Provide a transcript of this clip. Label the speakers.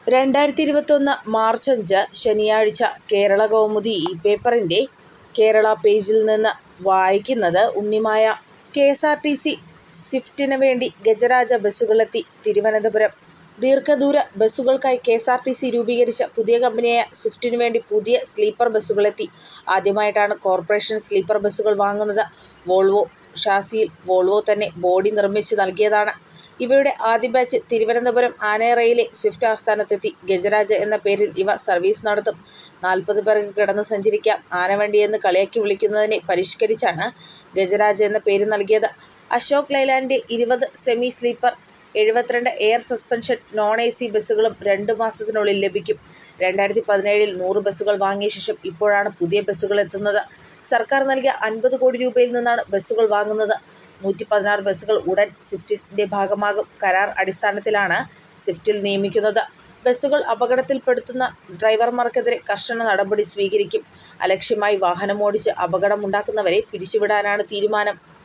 Speaker 1: രണ്ടായിരത്തി ഇരുപത്തൊന്ന് മാർച്ച് അഞ്ച് ശനിയാഴ്ച കേരളകൗമുദി ഈ പേപ്പറിൻ്റെ കേരള പേജിൽ നിന്ന് വായിക്കുന്നത് Unnimaya. K S R T C സ്വിഫ്റ്റിന് വേണ്ടി ഗജരാജ ബസുകളെത്തി തിരുവനന്തപുരം ദീർഘദൂര ബസുകൾക്കായി K S R T C രൂപീകരിച്ച പുതിയ കമ്പനിയായ സ്വിഫ്റ്റിനു വേണ്ടി പുതിയ സ്ലീപ്പർ ബസുകളെത്തി. ആദ്യമായിട്ടാണ് കോർപ്പറേഷൻ സ്ലീപ്പർ ബസുകൾ വാങ്ങുന്നത്. വോൾവോ ഷാസിയിൽ വോൾവോ തന്നെ ബോഡി നിർമ്മിച്ച് നൽകിയതാണ്. ഇവയുടെ ആദ്യ ബാച്ച് തിരുവനന്തപുരം ആനയറയിലെ സ്വിഫ്റ്റ് ആസ്ഥാനത്തെത്തി. ഗജരാജ് എന്ന പേരിൽ ഇവ സർവീസ് നടത്തും. നാൽപ്പത് പേർക്ക് കിടന്ന് സഞ്ചരിക്കാം. ആനവണ്ടിയെന്ന് കളിയാക്കി വിളിക്കുന്നതിനെ പരിഷ്കരിച്ചാണ് ഗജരാജ് എന്ന പേര് നൽകിയത്. അശോക് ലൈലാൻഡിന്റെ ഇരുപത് സെമി സ്ലീപ്പർ, എഴുപത്തിരണ്ട് air suspension non A C ബസുകളും രണ്ടു മാസത്തിനുള്ളിൽ ലഭിക്കും. രണ്ടായിരത്തി പതിനേഴിൽ നൂറ് ബസുകൾ വാങ്ങിയ ശേഷം ഇപ്പോഴാണ് പുതിയ ബസുകളെത്തുന്നത്. സർക്കാർ നൽകിയ അൻപത് കോടി രൂപയിൽ നിന്നാണ് ബസുകൾ വാങ്ങുന്നത്. നൂറ്റിപ്പതിനാറ് ബസുകൾ ഉടൻ സ്വിഫ്റ്റിന്റെ ഭാഗമാകും. കരാർ അടിസ്ഥാനത്തിലാണ് സ്വിഫ്റ്റിൽ നിയമിക്കുന്നത്. ബസുകൾ അപകടത്തിൽപ്പെടുത്തുന്ന ഡ്രൈവർമാർക്കെതിരെ കർശന നടപടി സ്വീകരിക്കും. അലക്ഷ്യമായി വാഹനമോടിച്ച് അപകടമുണ്ടാക്കുന്നവരെ പിരിച്ചുവിടാനാണ് തീരുമാനം.